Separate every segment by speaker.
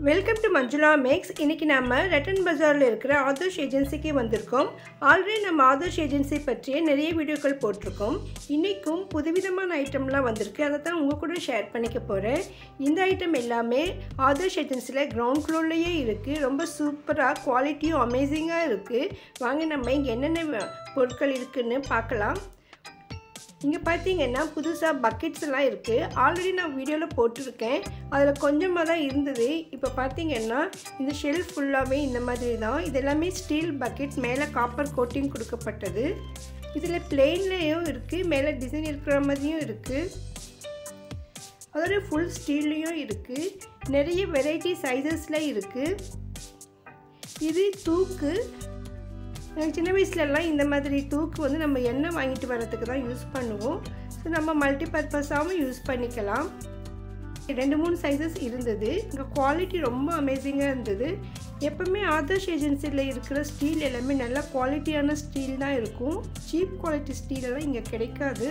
Speaker 1: welcome to Manjula maths இன்றைக்கி நம்ம ரெட்டன் பஜாரில் இருக்கிற ஆதர்ஷ் ஏஜென்சிக்கு வந்திருக்கோம் ஆல்ரெடி நம்ம ஆதர்ஷ் ஏஜென்சி பற்றிய நிறைய வீடியோக்கள் போட்டிருக்கோம் இன்றைக்கும் புதுவிதமான ஐட்டம்லாம் வந்திருக்கு அதை தான் உங்கள் கூட ஷேர் பண்ணிக்க போகிறேன் இந்த ஐட்டம் எல்லாமே ஆதர்ஷ் ஏஜென்சியில் கிரவுண்ட் ஃப்ளோர்லேயே இருக்குது ரொம்ப சூப்பராக குவாலிட்டியும் அமேசிங்காக இருக்குது வாங்க நம்ம இங்கே என்னென்ன பொருட்கள் இருக்குதுன்னு பார்க்கலாம் இங்கே பார்த்தீங்கன்னா புதுசாக பக்கெட்ஸ் எல்லாம் இருக்குது ஆல்ரெடி நான் வீடியோவில் போட்டிருக்கேன் அதில் கொஞ்சமாக தான் இருந்தது இப்போ பார்த்தீங்கன்னா இந்த ஷெல்ஃப் ஃபுல்லாகவே இந்த மாதிரி தான் இது எல்லாமே ஸ்டீல் பக்கெட் மேலே காப்பர் கோட்டிங் கொடுக்கப்பட்டது இதில் பிளெயின்லேயும் இருக்குது மேலே டிசைன் இருக்கிற மாதிரியும் இருக்குது அதோட ஃபுல் ஸ்டீல்லையும் இருக்குது நிறைய வெரைட்டி சைஸஸில் இருக்குது இது தூக்கு எனக்கு சின்ன வயசுலலாம் இந்த மாதிரி தூக்கு வந்து நம்ம எண்ணெய் வாங்கிட்டு வரதுக்கு தான் யூஸ் பண்ணுவோம் ஸோ நம்ம மல்டி பர்பஸாகவும் யூஸ் பண்ணிக்கலாம் ரெண்டு மூணு சைஸஸ் இருந்தது இங்கே குவாலிட்டி ரொம்ப அமேசிங்காக இருந்தது எப்போவுமே ஆதர்ஷ் ஏஜென்சியில் இருக்கிற ஸ்டீல் எல்லாமே நல்ல குவாலிட்டியான ஸ்டீல் தான் இருக்கும் சீப் குவாலிட்டி ஸ்டீலெல்லாம் இங்கே கிடைக்காது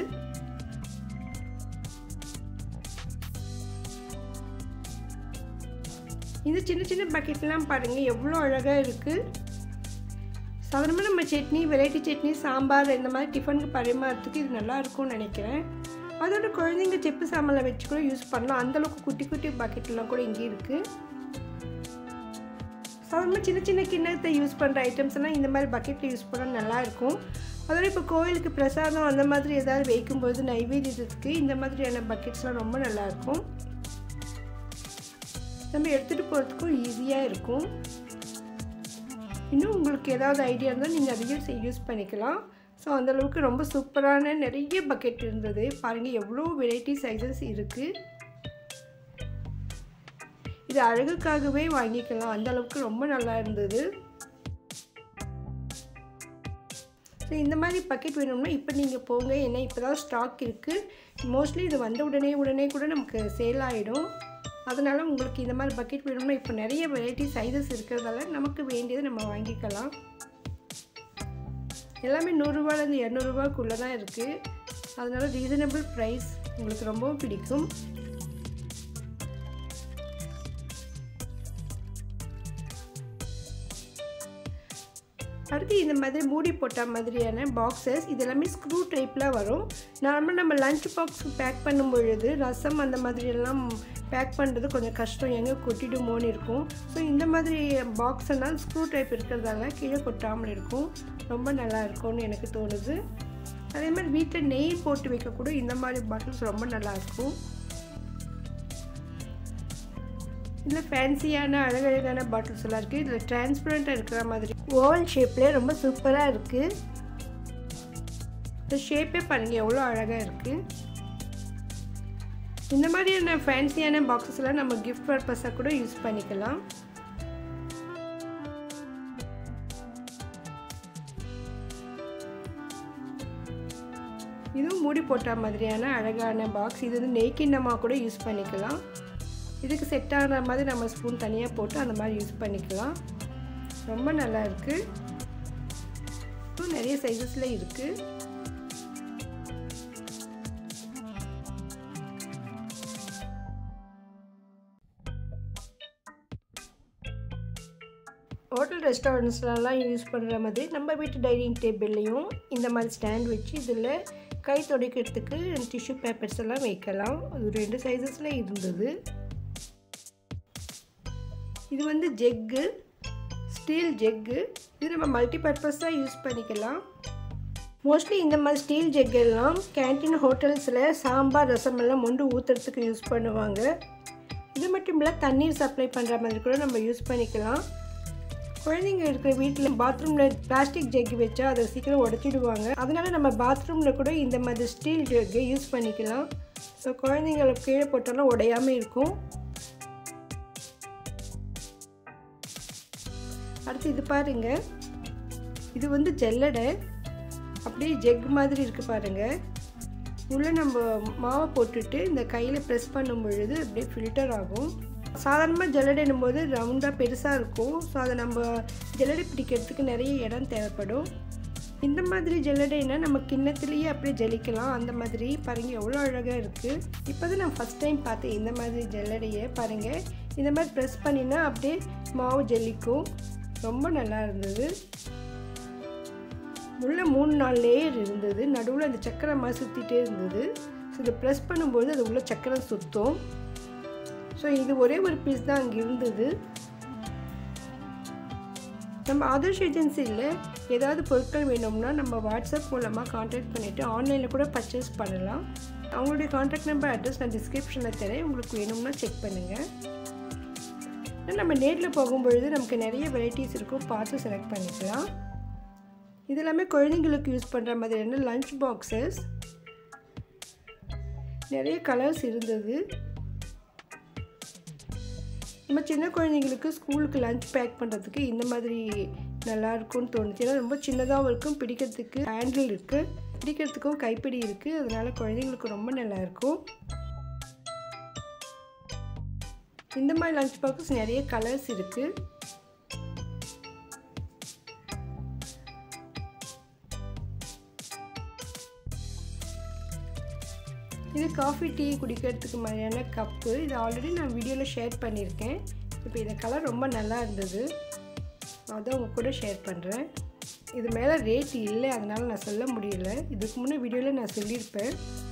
Speaker 1: இந்த சின்ன சின்ன பக்கெட்லாம் பாருங்கள் எவ்வளோ அழகாக இருக்குது சாதாரணமாக நம்ம சட்னி வெரைட்டி சட்னி சாம்பார் இந்த மாதிரி டிஃபனுக்கு பரிமாறத்துக்கு இது நல்லா இருக்கும்னு நினைக்கிறேன் அதோட குழந்தைங்க செப்பு சாமானில் வச்சு கூட யூஸ் பண்ணலாம் அந்தளவுக்கு குட்டி குட்டி பக்கெட்லாம் கூட இங்கே இருக்குது சாதாரணமாக சின்ன சின்ன கிண்ணத்தை யூஸ் பண்ணுற ஐட்டம்ஸ் எல்லாம் இந்த மாதிரி பக்கெட்டில் யூஸ் பண்ணால் நல்லாயிருக்கும் அதோட இப்போ கோயிலுக்கு பிரசாதம் அந்த மாதிரி ஏதாவது வைக்கும்போது நைவேத்தியத்துக்கு இந்த மாதிரியான பக்கெட்ஸ்லாம் ரொம்ப நல்லாயிருக்கும் நம்ம எடுத்துகிட்டு போகிறதுக்கும் ஈஸியாக இருக்கும் இன்னும் உங்களுக்கு ஏதாவது ஐடியா இருந்தால் நீங்கள் அதையும் யூஸ் பண்ணிக்கலாம் ஸோ அந்தளவுக்கு ரொம்ப சூப்பரான நிறைய பக்கெட் இருந்தது பாருங்கள் எவ்வளோ வெரைட்டி சைஸஸ் இருக்குது இது அழகுக்காகவே வாங்கிக்கலாம் அந்த அளவுக்கு ரொம்ப நல்லா இருந்தது ஸோ இந்த மாதிரி பக்கெட் வேணும்னா இப்போ நீங்கள் போங்க ஏன்னா இப்போ தான் ஸ்டாக் இருக்குது மோஸ்ட்லி இது வந்த உடனே உடனே கூட நமக்கு சேல் ஆகிடும் அதனால் உங்களுக்கு இந்த மாதிரி பக்கெட் வேணும்னா இப்போ நிறைய வெரைட்டி சைஸஸ் இருக்கிறதால நமக்கு வேண்டியதை நம்ம வாங்கிக்கலாம் எல்லாமே நூறுரூவாலேருந்து இரநூறுபாக்குள்ளே தான் இருக்குது அதனால் ரீசனபிள் ப்ரைஸ் உங்களுக்கு ரொம்பவும் பிடிக்கும் அடுத்து இந்த மாதிரி மூடி போட்ட மாதிரியான பாக்ஸஸ் இது எல்லாமே ஸ்க்ரூ டைப்பில் வரும் நார்மலாக நம்ம லஞ்ச் பாக்ஸ் பேக் பண்ணும் பொழுது ரசம் அந்த மாதிரி எல்லாம் பேக் பண்ணுறது கொஞ்சம் கஷ்டம் எங்கே கொட்டிடுமோன்னு இருக்கும் ஸோ இந்த மாதிரி பாக்ஸ் எல்லாம் ஸ்க்ரூ டைப் இருக்கிறதால கீழே கொட்டாமல் இருக்கும் ரொம்ப நல்லா இருக்கும்னு எனக்கு தோணுது அதே மாதிரி வீட்டில் நெய் போட்டு வைக்கக்கூட இந்த மாதிரி பாட்டில்ஸ் ரொம்ப நல்லாயிருக்கும் இதில் ஃபேன்சியான அழகழகான பாட்டில்ஸ் எல்லாம் இருக்குது இதில் டிரான்ஸ்பரண்ட்டாக இருக்கிற மாதிரி ஓவல் ஷேப்லேயே ரொம்ப சூப்பராக இருக்குது இந்த ஷேப்பே பாருங்கள் எவ்வளோ அழகாக இருக்குது இந்த மாதிரியான ஃபேன்சியான பாக்ஸஸ் எல்லாம் நம்ம கிஃப்ட் பர்பஸாக கூட யூஸ் பண்ணிக்கலாம் இதுவும் மூடி போட்ட மாதிரியான அழகான பாக்ஸ் இது வந்து நெய் கிண்ணமாக கூட யூஸ் பண்ணிக்கலாம் இதுக்கு செட் ஆகிற மாதிரி நம்ம ஸ்பூன் தனியாக போட்டு அந்த மாதிரி யூஸ் பண்ணிக்கலாம் ரொம்ப நல்லா இருக்குது நிறைய சைஸஸில் இருக்குது ஹோட்டல் ரெஸ்டாரண்ட்ஸ்லலாம் யூஸ் பண்ணுற மாதிரி நம்ம வீட்டு டைனிங் டேபிள்லேயும் இந்த மாதிரி ஸ்டாண்ட் வச்சு இதில் கை துடைக்கிறதுக்கு டிஷ்யூ பேப்பர்ஸ் எல்லாம் வைக்கலாம் அது ரெண்டு சைஸஸில் இருந்தது இது வந்து ஜெக்கு ஸ்டீல் ஜெக்கு இது நம்ம மல்டி பர்பஸாக யூஸ் பண்ணிக்கலாம் மோஸ்ட்லி இந்த மாதிரி ஸ்டீல் ஜெக்கெல்லாம் கேன்டீன் ஹோட்டல்ஸில் சாம்பார் ரசம் எல்லாம் மொண்டு ஊற்றுறதுக்கு யூஸ் பண்ணுவாங்க இது மட்டும் இல்லை தண்ணீர் சப்ளை பண்ணுற மாதிரி கூட நம்ம யூஸ் பண்ணிக்கலாம் குழந்தைங்க இருக்கிற வீட்டில் பாத்ரூமில் பிளாஸ்டிக் ஜெக் வச்சா அதை சீக்கிரம் உடச்சிடுவாங்க அதனால் நம்ம பாத்ரூமில் கூட இந்த மாதிரி ஸ்டீல் ஜெக்கை யூஸ் பண்ணிக்கலாம் ஸோ குழந்தைங்களை கீழே போட்டாலும் உடையாமல் இருக்கும் அடுத்து இது பாருங்க இது வந்து ஜல்லடை அப்படியே ஜெக் மாதிரி இருக்குது பாருங்கள் உள்ளே நம்ம மாவை போட்டுட்டு இந்த கையில் ப்ரெஸ் பண்ணும் பொழுது அப்படியே ஃபில்டர் ஆகும் சாதாரணமாக ஜல்லடைன்னும் போது ரவுண்டாக பெருசாக இருக்கும் ஸோ அதை நம்ம ஜல்லடை பிடிக்கிறதுக்கு நிறைய இடம் தேவைப்படும் இந்த மாதிரி ஜல்லடைனா நம்ம கிண்ணத்துலேயே அப்படியே ஜலிக்கலாம் அந்த மாதிரி பாருங்கள் எவ்வளோ அழகாக இருக்குது இப்போ தான் நான் ஃபஸ்ட் டைம் பார்த்தேன் இந்த மாதிரி ஜல்லடையை பாருங்கள் இந்த மாதிரி ப்ரெஸ் பண்ணினா அப்படியே மாவு ஜெல்லிக்கும் ரொம்ப நல்லா இருந்தது உள்ள மூணு நாலு லேயர் இருந்தது நடுவில் அந்த சக்கரை மாதிரி சுற்றிட்டே இருந்தது ஸோ இதை ப்ரெஸ் பண்ணும்போது அது உள்ள சக்கரை சுற்றும் ஸோ இது ஒரே ஒரு பீஸ் தான் அங்கே இருந்தது நம்ம ஆதர்ஷ் ஏஜென்சியில் ஏதாவது பொருட்கள் வேணும்னா நம்ம வாட்ஸ்அப் மூலமாக காண்டாக்ட் பண்ணிவிட்டு ஆன்லைனில் கூட பர்ச்சேஸ் பண்ணலாம் அவங்களுடைய காண்டாக்ட் நம்பர் அட்ரஸ் நான் டிஸ்கிரிப்ஷனில் தரேன் உங்களுக்கு வேணும்னா செக் பண்ணுங்கள் நம்ம நேரில் போகும்பொழுது நமக்கு நிறைய வெரைட்டிஸ் இருக்கும் பார்த்து செலக்ட் பண்ணிக்கலாம் இது எல்லாமே குழந்தைங்களுக்கு யூஸ் பண்ணுற மாதிரியான லஞ்ச் பாக்ஸஸ் நிறைய கலர்ஸ் இருந்தது நம்ம சின்ன குழந்தைங்களுக்கு ஸ்கூலுக்கு லஞ்ச் பேக் பண்ணுறதுக்கு இந்த மாதிரி நல்லா இருக்கும்னு தோணுச்சு ஏன்னா ரொம்ப சின்னதாகவும் இருக்கும் பிடிக்கிறதுக்கு ஹேண்டில் இருக்குது பிடிக்கிறதுக்கும் கைப்பிடி இருக்குது அதனால் குழந்தைங்களுக்கு ரொம்ப நல்லாயிருக்கும் இந்த மாதிரி லஞ்ச் பாக்ஸ் நிறைய கலர்ஸ் இருக்குது இது காஃபி டீ குடிக்கிறதுக்கு மாதிரியான கப்பு இது ஆல்ரெடி நான் வீடியோவில் ஷேர் பண்ணியிருக்கேன் இப்போ இந்த கலர் ரொம்ப நல்லா இருந்தது அதான் உங்கள் கூட ஷேர் பண்ணுறேன் இது மேலே ரேட் இல்லை அதனால் நான் சொல்ல முடியல இதுக்கு முன்னே வீடியோவில் நான் சொல்லியிருப்பேன்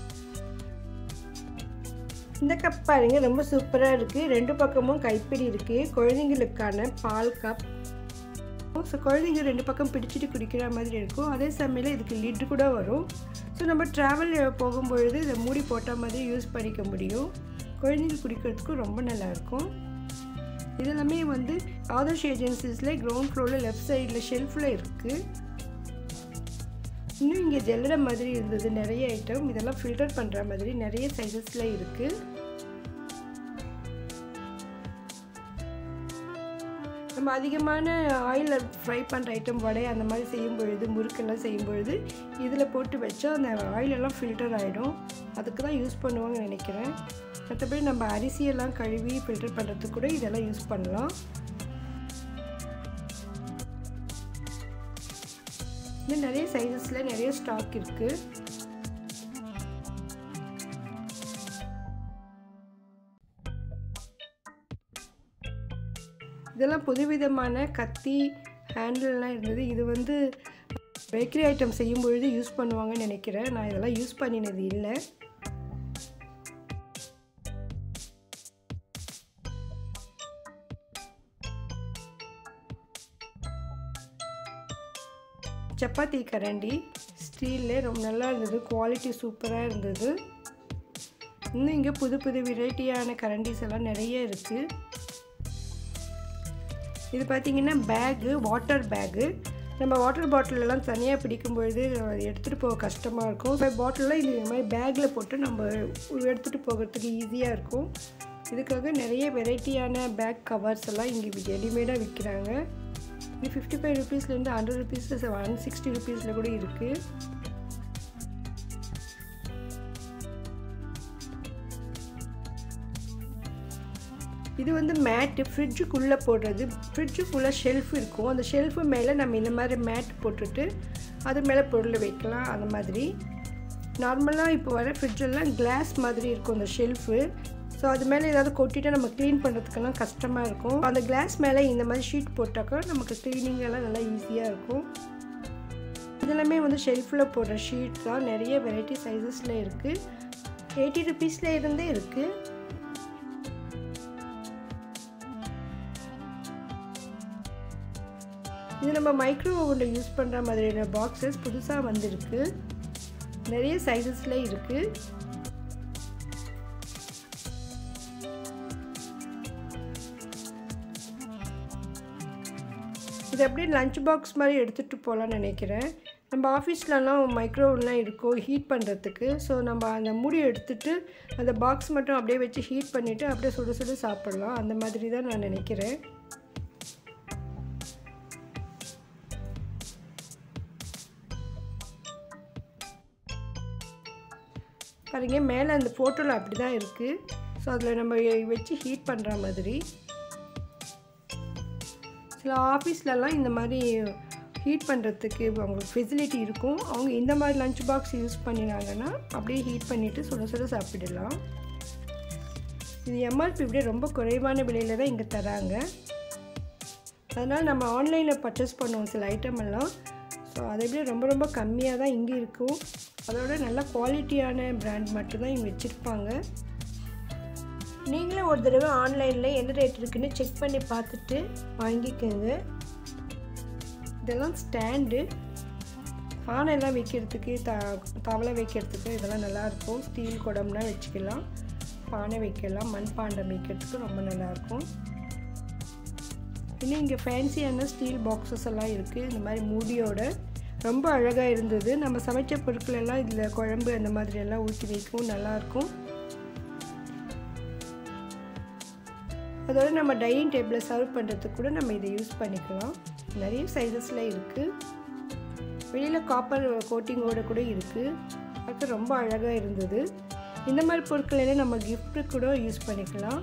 Speaker 1: இந்த கப் பாருங்க ரொம்ப சூப்பராக இருக்குது ரெண்டு பக்கமும் கைப்பிடி இருக்குது குழந்தைங்களுக்கான பால் கப் ஸோ குழந்தைங்க ரெண்டு பக்கம் பிடிச்சிட்டு குடிக்கிற மாதிரி இருக்கும் அதே சமயம் இதுக்கு லிட்டு கூட வரும் ஸோ நம்ம ட்ராவல் போகும்பொழுது இதை மூடி போட்ட மாதிரி யூஸ் பண்ணிக்க முடியும் குழந்தைங்க குடிக்கிறதுக்கும் ரொம்ப நல்லாயிருக்கும் இதெல்லாமே வந்து ஆதர்ஷ் ஏஜென்சிஸில் கிரவுண்ட் ஃப்ளோரில் லெஃப்ட் சைடில் ஷெல்ஃபில் இருக்குது இன்னும் இங்கே ஜெல்லடை மாதிரி இருந்தது நிறைய ஐட்டம் இதெல்லாம் ஃபில்டர் பண்ணுற மாதிரி நிறைய சைஸஸில் இருக்குது நம்ம அதிகமான ஆயிலில் ஃப்ரை பண்ணுற ஐட்டம் வடை அந்த மாதிரி செய்யும் பொழுது முறுக்கெல்லாம் செய்யும் பொழுது இதில் போட்டு வச்சா அந்த ஆயிலெல்லாம் ஃபில்டர் ஆகிடும் அதுக்கு தான் யூஸ் பண்ணுவாங்கன்னு நினைக்கிறேன் மற்றபடி நம்ம அரிசியெல்லாம் கழுவி ஃபில்டர் பண்ணுறதுக்கு கூட இதெல்லாம் யூஸ் பண்ணலாம் இன்னும் நிறைய சைஸஸில் நிறைய ஸ்டாக் இருக்குது இதெல்லாம் புதுவிதமான கத்தி ஹேண்டில்லாம் இருந்தது இது வந்து பேக்கரி ஐட்டம் செய்யும் பொழுது யூஸ் பண்ணுவாங்கன்னு நினைக்கிறேன் நான் இதெல்லாம் யூஸ் பண்ணினது இல்லை சப்பாத்தி கரண்டி ஸ்டீலில் ரொம்ப நல்லா இருந்தது குவாலிட்டி சூப்பராக இருந்தது இன்னும் இங்கே புது புது வெரைட்டியான கரண்டிஸ் எல்லாம் நிறைய இருக்குது இது பார்த்திங்கன்னா பேகு வாட்டர் பேகு நம்ம வாட்டர் பாட்டிலெல்லாம் தனியாக பிடிக்கும் பொழுது எடுத்துகிட்டு போக கஷ்டமாக இருக்கும் இப்போ பாட்டிலெலாம் இது மாதிரி பேக்கில் போட்டு நம்ம எடுத்துகிட்டு போகிறதுக்கு ஈஸியாக இருக்கும் இதுக்காக நிறைய வெரைட்டியான பேக் கவர்ஸ் எல்லாம் இங்கே ரெடிமேடாக விற்கிறாங்க இது ஃபிஃப்டி ஃபைவ் ருபீஸ்லேருந்து ஹண்ட்ரட் ருபீஸ் ஒன் சிக்ஸ்டி ருபீஸில் கூட இருக்குது இது வந்து மேட்டு ஃப்ரிட்ஜுக்குள்ளே போடுறது ஃப்ரிட்ஜுக்குள்ளே ஷெல்ஃப் இருக்கும் அந்த ஷெல்ஃபு மேலே நம்ம இந்த மாதிரி மேட் போட்டுட்டு அது மேலே பொருள் வைக்கலாம் அந்த மாதிரி நார்மலாக இப்போ வர ஃப்ரிட்ஜெல்லாம் கிளாஸ் மாதிரி இருக்கும் அந்த ஷெல்ஃபு ஸோ அது மேலே ஏதாவது கொட்டிட்டு நம்ம க்ளீன் பண்ணுறதுக்கெல்லாம் கஷ்டமாக இருக்கும் அந்த கிளாஸ் மேலே இந்த மாதிரி ஷீட் போட்டாக்கா நமக்கு க்ளீனிங் எல்லாம் நல்லா ஈஸியாக இருக்கும் இதெல்லாமே வந்து ஷெல்ஃபில் போடுற ஷீட் தான் நிறைய வெரைட்டி சைஸஸில் இருக்குது எயிட்டி ருபீஸில் இருந்தே இருக்குது இது நம்ம மைக்ரோ ஓவனில் யூஸ் பண்ணுற மாதிரியான பாக்ஸஸ் புதுசாக வந்திருக்கு நிறைய சைஸஸில் இருக்குது இது அப்படியே லஞ்ச் பாக்ஸ் மாதிரி எடுத்துகிட்டு போகலான்னு நினைக்கிறேன் நம்ம ஆஃபீஸ்லலாம் மைக்ரோவன்லாம் இருக்கும் ஹீட் பண்ணுறதுக்கு ஸோ நம்ம அந்த மூடி எடுத்துகிட்டு அந்த பாக்ஸ் மட்டும் அப்படியே வச்சு ஹீட் பண்ணிவிட்டு அப்படியே சுட சுட சாப்பிட்லாம் அந்த மாதிரி தான் நான் நினைக்கிறேன் பாருங்க மேலே அந்த ஃபோட்டோவில் அப்படி தான் இருக்குது ஸோ அதில் நம்ம வச்சு ஹீட் பண்ணுற மாதிரி சில ஆஃபீஸ்லலாம் இந்த மாதிரி ஹீட் பண்ணுறதுக்கு அவங்களுக்கு ஃபெசிலிட்டி இருக்கும் அவங்க இந்த மாதிரி லஞ்ச் பாக்ஸ் யூஸ் பண்ணினாங்கன்னா அப்படியே ஹீட் பண்ணிவிட்டு சுட சுட சாப்பிடலாம் இது எம்ஆர்பி விட ரொம்ப குறைவான விலையில் தான் இங்கே தராங்க அதனால் நம்ம ஆன்லைனில் பர்ச்சேஸ் பண்ணுவோம் சில ஐட்டம் எல்லாம் ஸோ அதை விட ரொம்ப ரொம்ப கம்மியாக தான் இங்கே இருக்கும் அதோட நல்ல குவாலிட்டியான பிராண்ட் மட்டும்தான் இங்கே வச்சுருப்பாங்க நீங்களும் ஒரு தடவை ஆன்லைனில் என்ன ரேட் இருக்குன்னு செக் பண்ணி பார்த்துட்டு வாங்கிக்கோங்க இதெல்லாம் ஸ்டாண்டு பானையெல்லாம் வைக்கிறதுக்கு த தவளை வைக்கிறதுக்கு இதெல்லாம் நல்லாயிருக்கும் ஸ்டீல் குடம்னா வச்சுக்கலாம் பானை வைக்கலாம் மண் பாண்டம் வைக்கிறதுக்கு ரொம்ப நல்லாயிருக்கும் இன்னும் இங்கே ஃபேன்சியான ஸ்டீல் பாக்ஸஸ் எல்லாம் இருக்குது இந்த மாதிரி மூடியோட ரொம்ப அழகாக இருந்தது நம்ம சமைச்ச பொருட்கள் எல்லாம் இதில் குழம்பு அந்த மாதிரி எல்லாம் ஊற்றி வைக்கவும் நல்லாயிருக்கும் அதோட நம்ம டைனிங் டேபிளில் சர்வ் பண்ணுறதுக்கு கூட நம்ம இதை யூஸ் பண்ணிக்கலாம் நிறைய சைஸஸில் இருக்குது வெளியில் காப்பர் கோட்டிங்கோட கூட இருக்குது பார்க்க ரொம்ப அழகாக இருந்தது இந்த மாதிரி பொருட்கள் எல்லாம் நம்ம கிஃப்ட்டு கூட யூஸ் பண்ணிக்கலாம்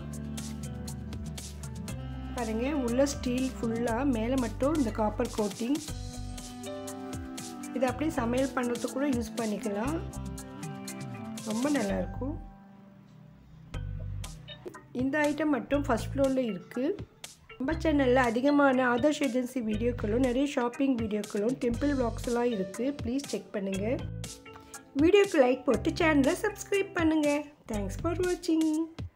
Speaker 1: பாருங்க உள்ள ஸ்டீல் ஃபுல்லாக மேலே மட்டும் இந்த காப்பர் கோட்டிங் இது அப்படியே சமையல் பண்ணுறதுக்கு கூட யூஸ் பண்ணிக்கலாம் ரொம்ப நல்லாயிருக்கும் இந்த ஐட்டம் மட்டும் ஃபஸ்ட் ஃப்ளோரில் இருக்குது நம்ம சேனலில் அதிகமான ஆதர்ஷ் ஏஜென்சி வீடியோக்களும் நிறைய ஷாப்பிங் வீடியோக்களும் டெம்பிள் எல்லாம் இருக்குது ப்ளீஸ் செக் பண்ணுங்கள் வீடியோக்கு லைக் போட்டு சேனலை சப்ஸ்கிரைப் பண்ணுங்கள் தேங்க்ஸ் ஃபார் வாட்சிங்